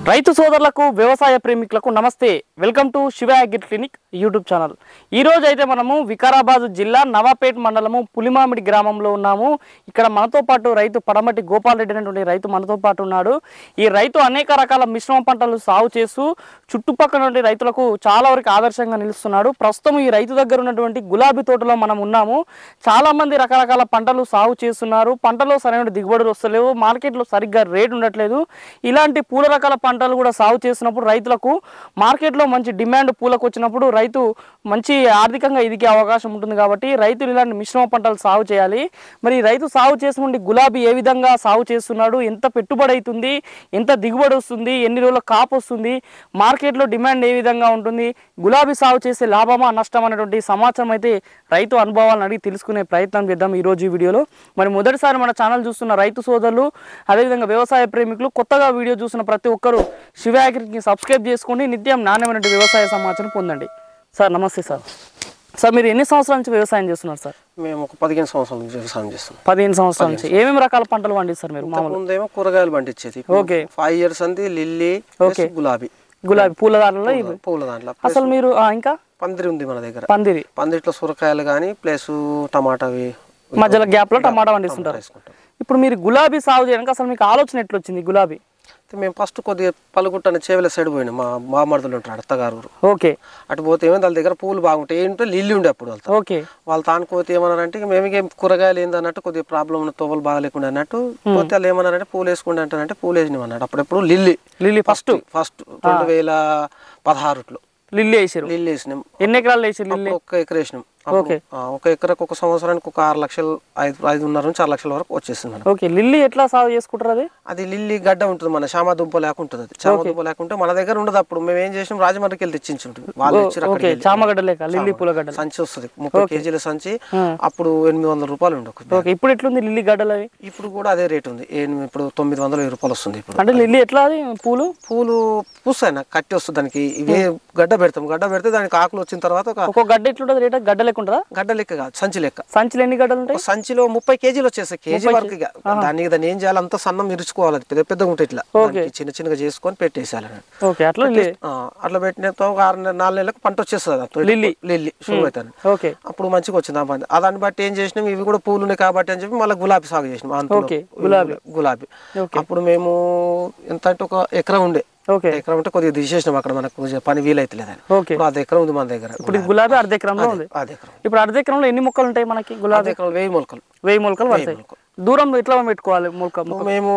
రైతు సోదరులకు వ్యవసాయ ప్రేమికులకు నమస్తే welcome to Shiva agri clinic YouTube channel ఈ రోజు అయితే మనము వికారాబాద్ జిల్లా నవాపేట్ మండలము పులిమామిడి గ్రామంలో ఉన్నాము ఇక్కడ మనతో పాటు రైతు పడమటి గోపాల్ రెడ్డి అనేటువంటి రైతు మనతో పాటు ఉన్నాడు ఈ రైతు అనేక రకాల మిశ్రమ పంటలు సాగు చేస్తూ చుట్టుపక్కల నుండి రైతులకు చాలా వరకు ఆదర్శంగా నిలుస్తున్నాడు ప్రస్తుతం ఈ రైతు దగ్గర ఉన్నటువంటి గులాబీ తోటలో మనం ఉన్నాము చాలా మంది రకరకాల పంటలు సాగు చేస్తున్నారు పంటలో సరైన దిగుబడులు వస్తలేవు మార్కెట్లో సరిగ్గా రేట్ ఉండట్లేదు ఇలాంటి పూల రకాల పంటలు కూడా సాగు చేసినప్పుడు రైతులకు మార్కెట్లో మంచి డిమాండ్ పూలకు వచ్చినప్పుడు రైతు మంచి ఆర్థికంగా ఎదిగే అవకాశం ఉంటుంది కాబట్టి రైతులు ఇలాంటి మిశ్రమ పంటలు సాగు చేయాలి మరి ఈ రైతు సాగు చేసిన గులాబీ ఏ విధంగా సాగు చేస్తున్నాడు ఎంత పెట్టుబడి అవుతుంది ఎంత దిగుబడి వస్తుంది ఎన్ని రోజుల కాపు వస్తుంది మార్కెట్లో డిమాండ్ ఏ విధంగా ఉంటుంది గులాబీ సాగు చేసే లాభమా నష్టం అనేటువంటి సమాచారం అయితే రైతు అనుభవాలను అడిగి తెలుసుకునే ప్రయత్నం చేద్దాం ఈ రోజు ఈ వీడియోలో మరి మొదటిసారి మన ఛానల్ చూస్తున్న రైతు సోదరులు అదేవిధంగా వ్యవసాయ ప్రేమికులు కొత్తగా వీడియో చూసిన ప్రతి ఒక్కరూ శివ అగ్రికి సబ్స్క్రైబ్ చేసుకోండి నిత్యం నాణ్యమైన వ్యవసాయ సమాచారం పొందండి సార్ నమస్తే సార్ సార్ మీరు ఎన్ని సంవత్సరాల నుంచి వ్యవసాయం చేస్తున్నారు సార్ మేము ఒక పదిహేను సంవత్సరాల నుంచి వ్యవసాయం చేస్తున్నాం పదిహేను సంవత్సరాల నుంచి ఏమేమి రకాల పంటలు పండిస్తారు మీరు మామూలు ముందేమో కూరగాయలు పండించేది ఓకే. ఫైవ్ ఇయర్స్ అంది లిల్లీ ఓకే. ప్లస్ గులాబీ గులాబీ పూల దారులలో ఇవి పూల దాంట్లో అసలు మీరు ఆ, ఇంకా పందిరి ఉంది మన దగ్గర పందిరి పందిరిట్లో సొరకాయలు కానీ ప్లస్ టమాటావి మధ్యలో గ్యాప్లో టమాటా పండిస్తుంటారు వేసుకుంటాం ఇప్పుడు మీరు గులాబీ సాగు చేయడానికి అసలు మీకు ఆలోచన ఎట్లా వచ్చింది గులాబీ అయితే మేము ఫస్ట్ కొద్దిగా పలుగుట్టని చేవల సైడ్ పోయినాం మా మామర్దులు ఉంటాడు అత్తగారు ఊరు. ఓకే అటు పోతే ఏమో వాళ్ళ దగ్గర పూలు బాగుంటాయి ఏంటో లిల్లీ ఉండే అప్పుడు వాళ్ళతో ఓకే వాళ్ళు తానుకోతే ఏమన్నారంటే ఇక మేము ఇంకేం కూరగాయలు ఏంది అన్నట్టు కొద్దిగా ప్రాబ్లం ఉన్న తోవలు బాగాలేకుండా అన్నట్టు పోతే వాళ్ళు ఏమన్నారంటే పూలు వేసుకుంటే అంటారంటే పూలు వేసినాం అన్నాడు అప్పుడెప్పుడు లిల్లీ లిల్లీ ఫస్ట్ ఫస్ట్ రెండు వేల పదహారులో లిల్లీ వేసారు లిల్లీ వేసినాం ఎన్ని ఎకరాలు వేసారు లిల్లీ అప్పుడు ఒక్క ఎకర వేసినాం అప్పుడు, ఆ, ఒక ఎకరకు ఒక సంవత్సరానికి ఒక ఆరు లక్షలు ఐదు ఐదున్నర నుంచి ఆరు లక్షల వరకు వచ్చేస్తుంది మనకు ఓకే లిల్లీ ఎట్లా సాగు చేసుకుంటారు అది అది లిల్లీ గడ్డ ఉంటుంది మన చామ దుంప లేకుంటుంది అది చామ దుంప లేకుంటే మన దగ్గర ఉండదు అప్పుడు మేము ఏం చేసినాం రాజమండ్రికి వెళ్ళి తెచ్చించుంటుంది వాళ్ళు ఇచ్చారు ఓకే చామగడ్డ లేక లిల్లీ పూలగడ్డ సంచి వస్తుంది ముప్పై కేజీల సంచి అప్పుడు ఎనిమిది వందల రూపాయలు ఉండే ఒక బ్యాగ్. ఓకే ఇప్పుడు ఎట్లుంది లిల్లీ గడ్డలు అవి ఇప్పుడు కూడా అదే రేట్ ఉంది ఎనిమిది- ఇప్పుడు తొమ్మిది వందల వెయ్యి రూపాయలు వస్తుంది ఇప్పుడు అంటే లిల్లీ ఎట్లా అది పూలు పూలు పూస్తాయి నాకు కట్టి వస్తుంది దానికి ఇవే గడ్డ పెడతాం గడ్డ పెడితే దానికి ఆకులు వచ్చిన తర్వాత ఒక ఒక్కో గడ్డ ఎట్లుంటుంది రేట్ గడ్డ లెక్క ఉంటుందా గడ్డ లెక్క కాదు సంచి లెక్క సంచిలో ఎన్ని గడ్డలు ఉంటాయి ఒక సంచిలో ముప్పై కేజీలు వచ్చేస్తాయి కేజీ వరకు ఇక. దానికి దాన్ని ఏం చేయాలి అంత సన్నం ఇరుచుకోవాలి అది పెద్ద పెద్దగా ఉంటాయి ఇట్లా దానికి చిన్న చిన్నగా చేసుకొని పెట్టేసేయాలి అన్నట్టు. ఓకే అట్లా లిల్లీ ఆ, అట్లా పెట్టిన తర్వాత ఒక ఆరు నెల- నాలుగు నెలలకు పంట వచ్చేస్తుంది అది. లిల్లీ. లిల్లీ షురు అవుతాను ఓకే అప్పుడు మంచిగా వచ్చింది ఆ పంట ఆ దాన్ని బట్టి ఏం చేసినాం ఇవి కూడా పూలు ఉన్నాయి కాబట్టి అని చెప్పి మళ్ళీ గులాబీ సాగు చేసినాం అంతలో. ఓకే, గులాబీ. గులాబీ ఓకే. అప్పుడు మేము ఎంత అంటే ఒక ఎకరం ఉండే ఓకే ఎకరం ఉంటే కొద్దిగా తీసేసినాం అక్కడ మనకు కొంచెం పని వీలైతలేదని ఓకే ఇప్పుడు అది ఎకరం ఉంది మన దగ్గర ఇప్పుడు ఇది గులాబీ అర్ధ ఎకరంలో ఉంది అది ఎకరం ఇప్పుడు అర్ధ ఎకరంలో ఎన్ని మొక్కలు ఉంటాయి మనకి గులాబీ అది ఎకరం వెయ్యి మొలకలు వెయ్యి మొలకలు పడతాయి దూరం ఎట్లా పెట్టుకోవాలి మొలక మొక్క? మేము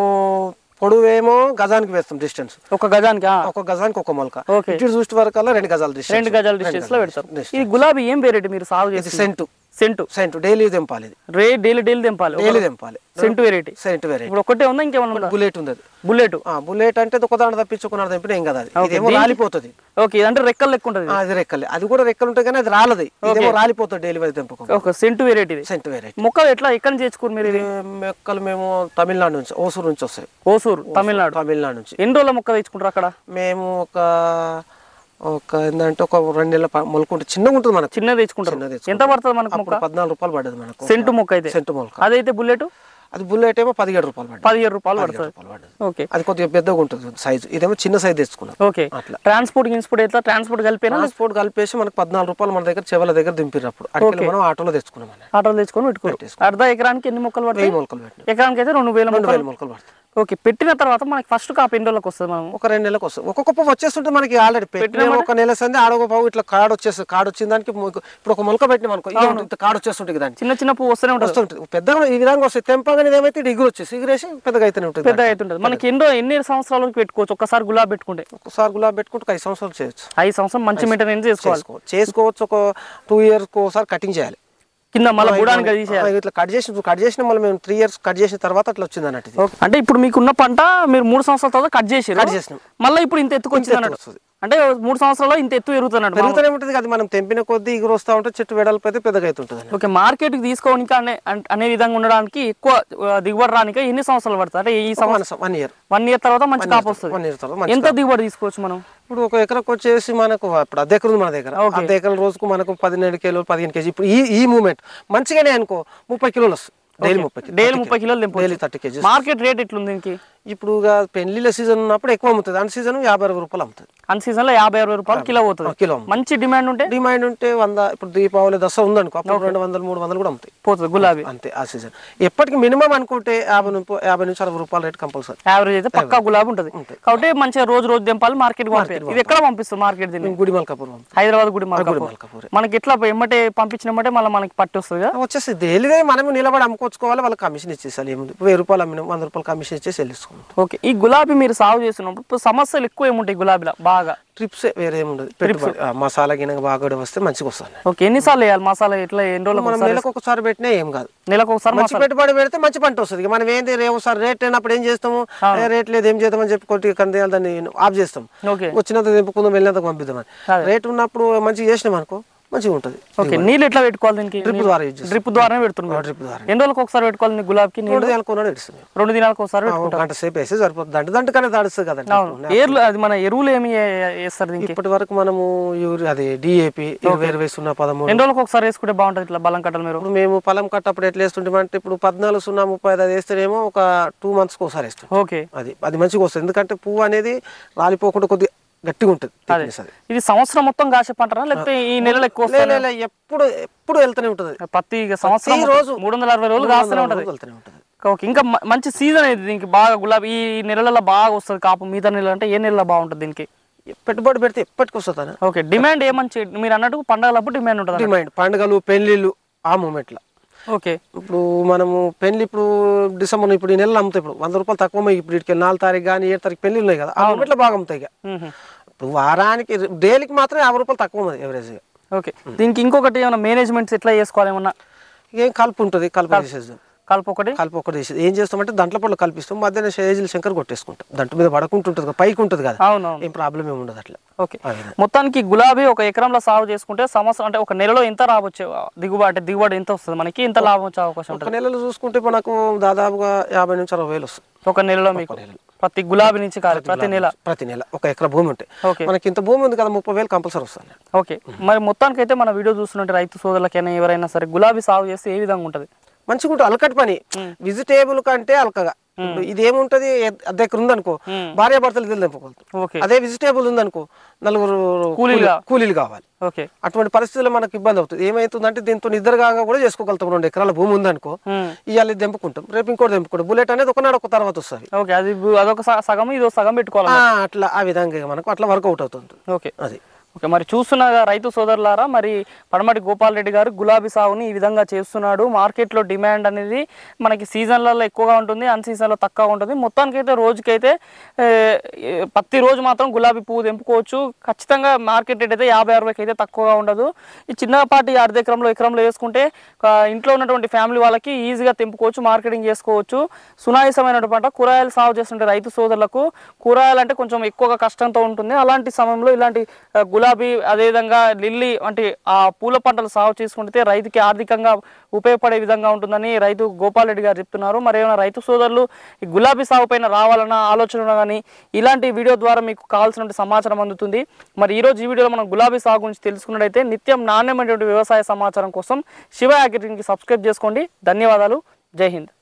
పొడవేమో గజానికి వేస్తాం డిస్టెన్స్ ఒక గజానికి ఆ, ఒక గజానికి ఒక మొలక ఓకే. ఇటు చూస్తే వరకల్లా రెండు గజాల డిస్టెన్స్ రెండు గజాల డిస్టెన్స్ లో పెడతారు distance. ఈ గులాబీ ఏం వెరైటీ మీరు సాగు ఇది చేసి సెంటు సెంటు సెంటు డైలీ తెంపాలి ఇది రే డైలీ డైలీ తెంపాలి డైలీ తెంపాలి సెంటు వెరైటీ సెంటు వెరైటీ ఇప్పుడు ఒకటే ఉందా ఇంకేమైనా ఉందా బుల్లెట్ ఉంది అది బుల్లెట్ ఆ, బుల్లెట్ అంటే ఒక దాంట్లో తప్పించి ఒక దాంట్లో తెంపిన ఏం కదా అది ఇదేమో రాలిపోతుంది ఓకే ఇదంటే రెక్కలు లెక్క ఉంటుంది ఆ, అది రెక్కలే అది కూడా రెక్కలు ఉంటాయి కానీ అది రాలది ఇదేమో రాలిపోతుంది డైలీ అది తెంపకం ఒక సెంటు వెరైటీ ఇది సెంటు వెరైటీ మొక్కలు ఎట్లా ఎక్కడి నుంచి తెచ్చుకోరు మీరు ఇది మెక్కలు మేము తమిళనాడు నుంచి ఓసూరు నుంచి వస్తాయి ఓసూరు తమిళనాడు తమిళనాడు నుంచి ఎన్ని రోజుల మొక్క తెచ్చుకుంటారు అక్కడ మేము ఒక ఒక ఏంటంటే ఒక రెండు నెలల ప- మొలక చిన్నగా ఉంటుంది మనకు చిన్నది తెచ్చుకుంటారు చిన్నది ఎంత పడుతుంది మనకు మొక్క అప్పుడు పద్నాలుగు రూపాయలు పడ్డది మనకు సెంటు మొక్క అయితే సెంటు మొలక అదైతే బుల్లెట్ అది బుల్లెట్ ఏమో పదిహేడు రూపాయలు పడ్డది పదిహేడు రూపాయలు పదిహేడు పడుతుంది రూపాయలు పడ్డది ఓకే అది కొద్దిగా పెద్దగా ఉంటుంది సైజు ఇదేమో చిన్న సైజ్ తెచ్చుకున్నాం ఓకే అట్లా. ట్రాన్స్పోర్ట్ ఇన్స్పోర్ట్ ఎట్లా ట్రాన్స్పోర్ట్ కలిపేనా ట్రాన్స్పోర్ట్ కలిపేసి మనకు పద్నాలుగు రూపాయలు మన దగ్గర చెవుల దగ్గర దింపినప్పుడు అడిగి మనం ఆటోలో తెచ్చుకున్నాం అన్నమాట. ఆటోలు తెచ్చుకొని పెట్టుకోరు అర్ధ ఎకరానికి ఎన్ని మొక్కలు పడతాయి వెయ్యి మొలకలు పెట్టినాం ఎకరానికి అయితే రెండు వేల రెండు మొక్కలు వేల మొలకలు పడతాయి ఓకే పెట్టిన తర్వాత మనకి ఫస్ట్ కాపు ఎన్ని రోజులకు వస్తుంది మనం ఒక రెండు నెలలకు వస్తుంది ఒక్కొక్క పువ్వు వచ్చేస్తుంటే మనకి ఆల్రెడీ పెట్టిన ఒక నెల సంది ఆడొక పువ్వు ఇట్లా కాడు వచ్చేస్తుంది కాడు వచ్చిన దానికి మొక్క- ఇప్పుడు ఒక మొలక పెట్టినాం అనుకో ఇది ఇంత కాడు వచ్చేస్తుంటుంది దానికి చిన్న చిన్న పువ్వు వస్తూనే ఉంటుంది వస్తుంటుంది పెద్దగా ఈ విధంగా వస్తాయి తెంపగానే ఏమైతే ఇగురు వచ్చేసి ఇగురేసి పెద్దగా అయితేనే ఉంటుంది పెద్ద అవుతుంటుంది మనకి ఎన్నో ఎన్ని సంవత్సరాల వరకు పెట్టుకోవచ్చు ఒక్కసారి గులాబీ పెట్టుకుంటే ఒకసారి గులాబీ పెట్టుకుంటే ఒక ఐదు సంవత్సరాలు చేయొచ్చు ఐదు సంవత్సరం మంచి మెయింటెనెన్స్ చేసుకోవాలి చేసుకోవచ్చు చేసుకోవచ్చు ఒక టూ ఇయర్స్ ఒకసారి కటింగ్ చేయాలి కింద మళ్ళీ బుడానికి అది తీసేయాలి ఆ, ఇట్లా కట్ చేసి కట్ చేసిన మళ్ళీ మేము త్రీ ఇయర్స్ కట్ చేసిన తర్వాత అట్లా వచ్చింది అన్నట్టు ఇది. ఓకే. అంటే ఇప్పుడు మీకున్న పంట మీరు మూడు సంవత్సరాల తర్వాత కట్ చేసారు కట్ చేసినాం. మళ్ళీ ఇప్పుడు ఇంత ఎత్తుకొచ్చింది అన్నట్టు వస్తుంది. అంటే మూడు సంవత్సరాల్లో ఇంత ఎత్తు పెరుగుతున్నట్టు పెరుగుతూనే ఉంటుంది అది మనం తెంపిన కొద్దీ ఇగురు వస్తూ ఉంటే చెట్టు వెడల్పు అయితే పెద్దగా అవుతుంటుంది అన్నట్టు. ఓకే మార్కెట్కి తీసుకోవడానికి అనే అన్- అనే విధంగా ఉండడానికి ఎక్కువ ఆ, దిగుబడి రానికి ఎన్ని సంవత్సరాలు పడుతుంది అంటే ఈ సంవత్సరం వన్ ఇయర్ వన్ ఇయర్ తర్వాత మంచి కాపు వస్తుంది వన్ ఇయర్ తర్వాత మంచి ఎంత దిగుబడి తీసుకోవచ్చు మనం ఇప్పుడు ఒక ఎకరకు వచ్చేసి మనకు ఇప్పుడు అద్దె ఎకరం ఉంది మన దగ్గర అద్దె ఎకరం రోజుకు మనకు పదిహేడు కిలోలు పదిహేను కేజీ ఇప్పుడు ఈ ఈ మూమెంట్ మంచిగానే అనుకో ముప్పై కిలోలు వస్తుంది డైలీ ముప్పై డైలీ ముప్పై కిలోలు దింపు daily thirty kgs market rate ఎట్లుంది దీనికి ఇప్పుడు ఇక పెళ్లిళ్ళ సీజన్ ఉన్నప్పుడు ఎక్కువ అమ్ముతుంది అన్ సీజన్ యాభై అరవై రూపాయలు అమ్ముతుంది అన్ సీజన్ లో యాభై అరవై రూపాయలు కిలో పోతుంది కిలో అమ్ముతుంది. మంచి డిమాండ్ ఉంటే డిమాండ్ ఉంటే వంద ఇప్పుడు దీపావళి దసరా ఉందనుకో అప్పుడు రెండు వందలు మూడు వందలు కూడా అమ్ముతాయి పోతుంది గులాబీ అంతే ఆ సీజన్ ఎప్పటికి మినిమం అనుకుంటే యాభై నుంచి యాభై నుంచి అరవై రూపాయల రేట్ కంపల్సరీ యావరేజ్ అయితే పక్కా గులాబీ ఉంటుంది కాబట్టి మంచిగా రోజు రోజు దింపాలి మార్కెట్ పంపించాలి ఇది ఎక్కడ పంపిస్తుంది మార్కెట్ దీన్ని గుడి మల్కాపురం అమ్ముతాం. హైదరాబాద్ గుడి మార్కెట్ మల్కాపూర్ మనకి ఎట్లా ఎమ్మటే పంపించినమంటే మళ్ళీ మనకి పట్టి వస్తుంది కదా వచ్చేసి డైలీగా మనం నిలబడి అమ్ముకోవచ్చుకోవాలి వాళ్ళకి కమిషన్ ఇచ్చేసాలి ఏముంది ఇప్పుడు వెయ్యి రూపాయలు అమ్మినాం వంద రూపాయలు కమిషన్ ఇచ్చేసి వెళ్ళించుకుంటాం ఓకే ఈ గులాబీ మీరు సాగు చేస్తున్నప్పుడు ఇప్పుడు సమస్యలు ఎక్కువ ఏముంటాయి గులాబీలో బాగా ట్రిప్స్ వేరే ఏముండదు పెట్టుబడి ఆ, మసాలా గిన్నె బాగా కూడా వస్తే మంచిగా వస్తుంది ఓకే ఎన్నిసార్లు వేయాలి మసాలా ఎట్లా ఎన్ని రోజులకు మనం ఒకసారి నెలకు ఒకసారి పెట్టినా ఏం కాదు నెలకు ఒకసారి మంచి పెట్టుబడి పెడితే మంచి పంట వస్తుంది ఇక మనం ఏంది రే ఒకసారి రేట్ లేనప్పుడు ఏం చేస్తాము ఏ రేట్ లేదు ఏం చేద్దామని చెప్పి కొట్టి కంది దాన్ని ఆఫ్ చేస్తాం ఓకే వచ్చినంత తెంపుకుందాం వెళ్ళినంత పంపిద్దామని రేట్ ఉన్నప్పుడు మంచిగా చేసినాం అనుకో మంచిగా ఉంటుంది ఓకే నీళ్ళు ఎట్లా పెట్టుకోవాలి దీనికి డ్రిప్ ద్వారా యూజ్ చేస్తాం డ్రిప్ ద్వారానే పెడుతున్నాం డ్రిప్ ద్వారా ఎన్ని రోజులకు ఒకసారి పెట్టుకోవాలి నీ గులాబీకి నీళ్ళు రెండు అనుకున్నాడు ఇస్తుంది రెండు దినాలకు ఒకసారి ఆ, ఒక గంట సేపు వేస్తే సరిపోతుంది దంట దంటకనే తడుస్తుంది కదండి పెట్టుకుంటాం ఏర్లు అది మన ఎరువులు ఏమి ఏ- వేస్తారు దీనికి ఇప్పటి వరకు మనము యూరి అదే డిఏపి ఇరవై ఇరవై సున్నా పదమూడు ఎన్ని రోజులకు ఒకసారి వేసుకుంటే బాగుంటుంది ఇట్లా బలం కట్టలు మీరు ఇప్పుడు మేము పొలం కట్టప్పుడు ఎట్లా వేస్తుంటాం అంటే ఇప్పుడు పద్నాలుగు సున్నా ముప్పై ఐదు అది వేస్తేనేమో ఒక టూ మంత్స్కి ఒకసారి వేస్తాం ఓకే అది అది మంచిగా వస్తుంది ఎందుకంటే పువ్వు అనేది రాలిపోకుండా కొద్దిగా గట్టిగా ఉంటుంది thickness అది ఇది సంవత్సరం మొత్తం కాసే పంటనా లేకపోతే ఈ నెలలో ఎక్కువ లే, వస్తుంది లే, లే, ఎప్పుడు ఎప్పుడు వెళ్తూనే ఉంటుంది పత్తి ఇక సంవత్సరం రోజు. మూడు వందల అరవై రోజులు కాస్తూనే ఉంటుంది వెళ్తూనే ఉంటుంది ఓకే ఇంకా మ- మంచి సీజన్ ఇది దీనికి బాగా గులాబీ ఈ నెలలలో బాగా వస్తుంది కాపు మిగతా నెలలు అంటే ఏ నెలలో బాగుంటుంది దీనికి పెట్టుబడి పెడితే ఎప్పటికి వస్తుంది ఓకే డిమాండ్ ఏమంచి మీరు అన్నట్టు పండగలప్పుడు డిమాండ్ ఉంటుంది డిమాండ్ పండుగలు పెళ్లిళ్ళు ఆ మూమెంట్లో ఓకే ఇప్పుడు మనము పెళ్లి ఇప్పుడు డిసెంబర్ ఇప్పుడు ఈ నెలలో అమ్ముతాయి ఇప్పుడు వంద రూపాయలు తక్కువ అమ్మాయి ఇప్పుడు ఇటుకి నాలుగు తారీఖు కానీ ఏడు తారీఖు పెళ్లి ఉన్నాయి కదా ఆ మూమెంట్లో బాగా అమ్ముతాయి ఇక మ్మ్. ఇప్పుడు వారానికి డైలీకి మాత్రం యాభై రూపాయలు తక్కువ ఉంది ఎవరేజ్గా ఓకే దీనికి ఇంకొకటి ఏమైనా మేనేజ్మెంట్స్ ఎట్లా చేసుకోవాలి ఏమన్నా ఏం కలుపు ఉంటుంది కలుపు చేసేద్దాం కలుపు ఒకటి కలుపు ఒకటి చేసేది ఏం చేస్తామంటే దాంట్లో పళ్ళు కల్పిస్తాం మధ్యాహ్నం షేజీలు శంకర్ కొట్టేసుకుంటాం దాంట్లో మీద పడకుంటుంటుంది కదా పైకి ఉంటుంది కదా అవునవును ఏం ప్రాబ్లం ఏమి ఉండదు అట్లా ఓకే ఆ విధంగా. మొత్తానికి గులాబీ ఒక ఎకరంలో సాగు చేసుకుంటే సంవత్సరం అంటే ఒక నెలలో ఎంత రావచ్చు దిగుబడి అంటే దిగుబడి ఎంత వస్తుంది మనకి ఎంత లాభం వచ్చే అవకాశం ఉంటుంది ఒక నెలలో చూసుకుంటే ఇప్పుడు నాకు దాదాపుగా యాభై నుంచి అరవై వేలు వస్తుంది ఒక నెలలో మీకు ప్రతి గులాబీ నుంచి కాదు ప్రతి నెల ప్రతి నెల ఒక ఎకరా భూమి ఉంటే ఓకే మనకి ఇంత భూమి ఉంది కదా ముప్పై వేలు కంపల్సరీ వస్తుంది ఓకే మరి మొత్తానికి అయితే మన వీడియో చూస్తున్నట్టు రైతు సోదరులకైనా ఎవరైనా సరే గులాబీ సాగు చేస్తే ఏ విధంగా ఉంటుంది మంచిగా ఉంటుంది అలకటి పని వెజిటేబుల్ కంటే అలకగా ఇప్పుడు ఇది ఏముంటది ఎ- అద్దె ఎకరం ఉందనుకో భార్య భర్తలు ఇద్దరు తెంపుకోవాలి ఓకే అదే వెజిటేబుల్ ఉందనుకో నలుగురు కూలీలుగా. కూలీ- కూలీలు కావాలి ఓకే అటువంటి పరిస్థితుల్లో మనకు ఇబ్బంది అవుతుంది ఏమైతుందంటే దీంతో ఇద్దరు కాగా కూడా చేసుకోగలుగుతాం రెండు ఎకరాల భూమి ఉందనుకో మ్మ్. ఇవాళ ఇది తెంపుకుంటాం రేపు ఇంకోటి తెంపుకుంటాం బుల్లెట్ అనేది ఒకనాడు ఒక తర్వాత వస్తుంది ఓకే అది బు- అదొక స- సగం ఇదో సగం పెట్టుకోవాలి ఆ, అట్లా ఆ విధంగా మనకు అట్లా వర్కౌట్ అవుతుంది ఓకే అది ఓకే మరి చూస్తున్న రైతు సోదరులారా మరి పడమటి గోపాల్ రెడ్డి గారు గులాబీ సాగుని ఈ విధంగా చేస్తున్నాడు మార్కెట్లో డిమాండ్ అనేది మనకి సీజన్లలో ఎక్కువగా ఉంటుంది అన్ సీజన్లో తక్కువ ఉంటుంది మొత్తానికైతే రోజుకైతే ఏ, ఏ, ప్రతి రోజు మాత్రం గులాబీ పువ్వు తెంపుకోవచ్చు ఖచ్చితంగా మార్కెట్ రేట్ అయితే యాభై అరవైకి అయితే తక్కువగా ఉండదు ఈ చిన్నపాటి అర్ధ ఎకరంలో ఎకరంలో వేసుకుంటే ఆ, ఇంట్లో ఉన్నటువంటి ఫ్యామిలీ వాళ్ళకి ఈజీగా తెంపుకోవచ్చు మార్కెటింగ్ చేసుకోవచ్చు సునాయాసమైనటువంటి పంట కూరగాయలు సాగు చేస్తుంటే రైతు సోదరులకు కూరగాయలు అంటే కొంచెం ఎక్కువగా కష్టంతో ఉంటుంది అలాంటి సమయంలో ఇలాంటి ఆ, గులాబీ అదేవిధంగా లిల్లీ వంటి ఆ పూల పంటలు సాగు చేసుకుంటే రైతుకి ఆర్థికంగా ఉపయోగపడే విధంగా ఉంటుందని రైతు గోపాల్ రెడ్డి గారు చెప్తున్నారు మరి ఏమైనా రైతు సోదరులు ఈ గులాబీ సాగు పైన రావాలన్న ఆలోచన కానీ ఇలాంటి వీడియో ద్వారా మీకు కావాల్సిన సమాచారం అందుతుంది మరి ఈ రోజు ఈ వీడియోలో మనం గులాబీ సాగు గురించి తెలుసుకున్నట్టయితే నిత్యం నాణ్యమైనటువంటి వ్యవసాయ సమాచారం కోసం శివ అగ్రికి సబ్స్క్రైబ్ చేసుకోండి ధన్యవాదాలు జై హింద్